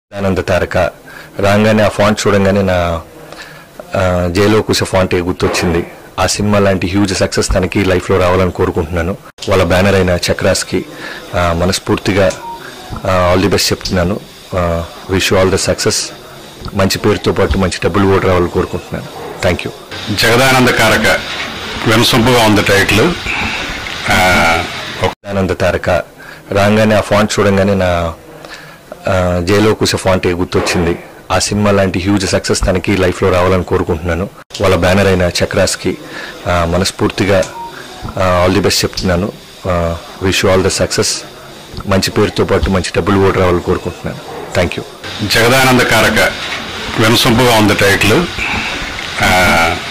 ఆనంద తారక రాగానే ఆ ఫాంట్ చూడంగానే నా ఆ, జైలో కుశ ఫాంట్ గుర్తొచ్చింది ఆ సినిమా లాంటి హ్యూజ్ సక్సెస్ తనకి లైఫ్లో రావాలని కోరుకుంటున్నాను వాళ్ళ బ్యానర్ అయిన చక్రాస్కి ఆ, మనస్ఫూర్తిగా ఆల్ ది బెస్ట్ చెప్తున్నాను విష్ ఆల్ ద సక్సెస్ మంచి పేరుతో పాటు మంచి డబ్బులు కూడా రావాలని కోరుకుంటున్నాను థ్యాంక్ యూ జగదానంద కారక వినసొంపుగా ఉంది టైటిల్ ఆ, ఒక ఆనంద తారక రాగానే ఆ ఫాంట్ చూడంగానే నా ఆ, జైలో కుశ ఫాంట్ గుర్తొచ్చింది ఆ సినిమా లాంటి హ్యూజ్ సక్సెస్ తనకి లైఫ్లో రావాలని కోరుకుంటున్నాను వాళ్ళ బ్యానర్ అయిన చక్రాస్కి ఆ, మనస్ఫూర్తిగా ఆల్ ది బెస్ట్ చెప్తున్నాను విష్ ఆల్ ద సక్సెస్ మంచి పేరుతో పాటు మంచి డబ్బులు కూడా రావాలని కోరుకుంటున్నాను థ్యాంక్ యూ జగదానంద కారక వినసొంపుగా ఉంది టైటిల్ ఆ,